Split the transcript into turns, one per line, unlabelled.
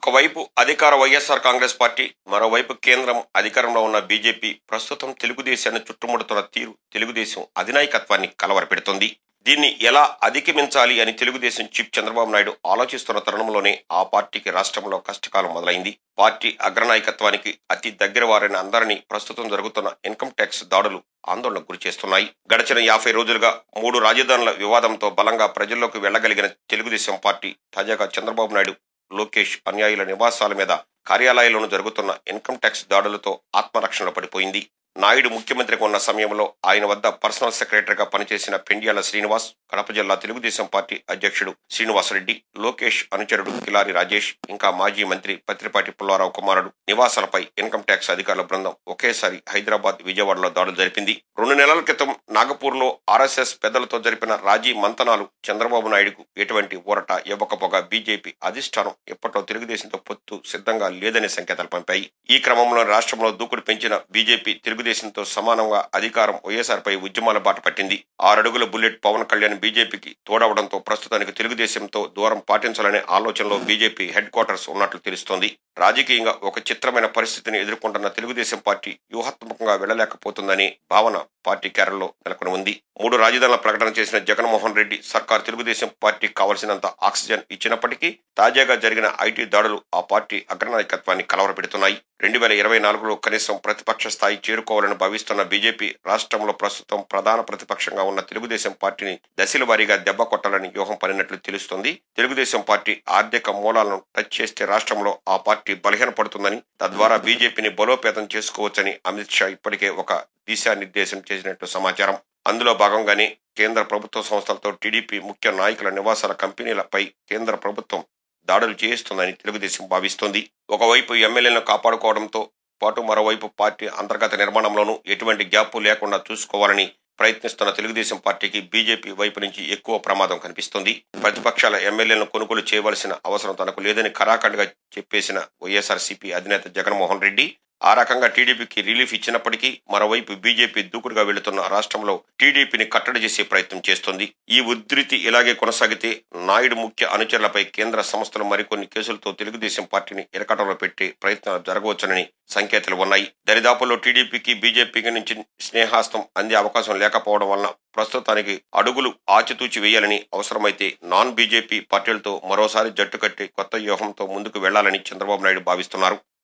ఒకవైపు అధికార వైఎస్ఆర్ కాంగ్రెస్ పార్టీ మరోవైపు కేంద్రం అధికారంలో ఉన్న బీజేపీ ప్రస్తుతం తెలుగుదేశాన్ని చుట్టుముడుతున్న తీరు తెలుగుదేశం అధినాయకత్వాన్ని కలవరపెడుతుంది దీన్ని ఎలా అధిగమించాలి అని తెలుగుదేశం చీఫ్ చంద్రబాబు నాయుడు ఆలోచిస్తున్న తరుణంలోనే ఆ పార్టీకి రాష్ట్రంలో కష్టకాలం మొదలైంది పార్టీ అగ్రనాయకత్వానికి అతి దగ్గర వారైన అందరినీ ప్రస్తుతం జరుగుతున్న ఇన్కమ్ ట్యాక్స్ దాడులు ఆందోళనకు గురి చేస్తున్నాయి గడిచిన యాభై రోజులుగా మూడు రాజధానుల వివాదంతో బలంగా ప్రజల్లోకి వెళ్లగలిగిన తెలుగుదేశం పార్టీ తాజాగా చంద్రబాబు నాయుడు లోకేష్ అన్యాయుల నివాసాల మీద కార్యాలయాల్లోనూ జరుగుతున్న ఇన్కమ్ ట్యాక్స్ దాడులతో ఆత్మరక్షణలో పడిపోయింది నాయుడు ముఖ్యమంత్రిగా ఉన్న సమయంలో ఆయన వద్ద పర్సనల్ సెక్రటరీగా పనిచేసిన పెండ్యాల శ్రీనివాస్ కడప జిల్లా తెలుగుదేశం పార్టీ అధ్యక్షుడు శ్రీనివాసరెడ్డి లోకేష్ అనుచరుడు కిలారి రాజేష్ ఇంకా మాజీ మంత్రి పత్రిపాటి పుల్లారావు కుమారుడు నివాసాలపై ఇన్కమ్ ట్యాక్స్ అధికారుల బృందం ఒకేసారి హైదరాబాద్ విజయవాడలో దాడులు జరిపింది రెండు నెలల క్రితం నాగపూర్లో ఆర్ఎస్ఎస్ పెద్దలతో జరిపిన రాజీ మంతనాలు చంద్రబాబు నాయుడుకు ఎటువంటి ఊరట ఇవ్వకపోగా బీజేపీ అధిష్టానం ఇప్పట్లో తెలుగుదేశంతో పొత్తు సిద్ధంగా లేదనే సంకేతాలు పంపాయి ఈ క్రమంలో రాష్ట్రంలో దూకుడు పెంచిన బీజేపీ తెలుగుదేశంతో సమానంగా అధికారం వైఎస్ఆర్ పై ఉద్యమాల బాట పట్టింది ఆరడుగుల బుల్లెట్ పవన్ కళ్యాణ్ బీజేపీకి తోడవడంతో ప్రస్తుతానికి తెలుగుదేశంతో దూరం పాటించాలనే ఆలోచనలో బీజేపీ హెడ్ క్వార్టర్స్ ఉన్నట్లు తెలుస్తోంది రాజకీయంగా ఒక చిత్రమైన పరిస్థితిని ఎదుర్కొంటున్న తెలుగుదేశం పార్టీ వ్యూహాత్మకంగా వెళ్లలేకపోతుందని భావన పార్టీ కేరళలో నెలకొని ఉంది మూడు రాజధానుల ప్రకటన చేసిన జగన్మోహన్ రెడ్డి సర్కార్ తెలుగుదేశం పార్టీ కావలసినంత ఆక్సిజన్ ఇచ్చినప్పటికీ తాజాగా జరిగిన ఐటీ దాడులు ఆ పార్టీ అగ్రనాయకత్వాన్ని కలవరపెడుతున్నాయి రెండు వేల ఇరవై నాలుగులో కనీసం ప్రతిపక్ష స్థాయి చేరుకోవాలని భావిస్తున్న బీజేపీ రాష్ట్రంలో ప్రస్తుతం ప్రధాన ప్రతిపక్షంగా ఉన్న తెలుగుదేశం పార్టీని దశల వారీగా దెబ్బ కొట్టాలని వ్యూహం పడినట్లు తెలుస్తోంది తెలుగుదేశం పార్టీ ఆర్థిక మూలాలను టచ్ చేస్తే రాష్ట్రంలో ఆ పార్టీ బలహీనపడుతుందని తద్వారా బీజేపీని బలోపేతం చేసుకోవచ్చని అమిత్ షా ఇప్పటికే ఒక దిశానిర్దేశం చేసినట్టు సమాచారం అందులో భాగంగానే కేంద్ర ప్రభుత్వ సంస్థలతో టీడీపీ ముఖ్య నాయకుల నివాసాల కంపెనీలపై కేంద్ర ప్రభుత్వం దాడులు చేయిస్తుందని తెలుగుదేశం భావిస్తోంది ఒకవైపు ఎమ్మెల్యేలను కాపాడుకోవడంతో పాటు మరోవైపు పార్టీ అంతర్గత నిర్మాణంలోనూ ఎటువంటి గ్యాప్ లేకుండా చూసుకోవాలని ప్రయత్నిస్తున్న తెలుగుదేశం పార్టీకి బీజేపీ వైపు నుంచి ఎక్కువ ప్రమాదం కనిపిస్తోంది ప్రతిపక్షాల ఎమ్మెల్యేలను కొనుగోలు చేయవలసిన అవసరం తనకు లేదని ఖరాఖండిగా చెప్పేసిన వైఎస్ఆర్సీపీ అధినేత జగన్మోహన్ రెడ్డి ఆ రకంగా టీడీపీకి రిలీఫ్ ఇచ్చినప్పటికీ మరోవైపు బీజేపీ దూకుడుగా వెళుతున్న రాష్ట్రంలో టీడీపీని కట్టడి చేసే ప్రయత్నం చేస్తోంది ఈ ఉధృతి ఇలాగే కొనసాగితే నాయుడు ముఖ్య అనుచరులపై కేంద్ర సంస్థలు మరికొన్ని కేసులతో తెలుగుదేశం పార్టీని ఇరకటంలో పెట్టే ప్రయత్నాలు జరగవచ్చునని సంకేతాలు ఉన్నాయి దరిదాపుల్లో టీడీపీకి బీజేపీకి నుంచి స్నేహాస్తం అందే అవకాశం లేకపోవడం వలన ప్రస్తుతానికి అడుగులు ఆచితూచి వేయాలని అవసరమైతే నాన్ బీజేపీ పార్టీలతో మరోసారి జట్టు కట్టి కొత్త వ్యూహంతో ముందుకు వెళ్లాలని చంద్రబాబు నాయుడు భావిస్తున్నారు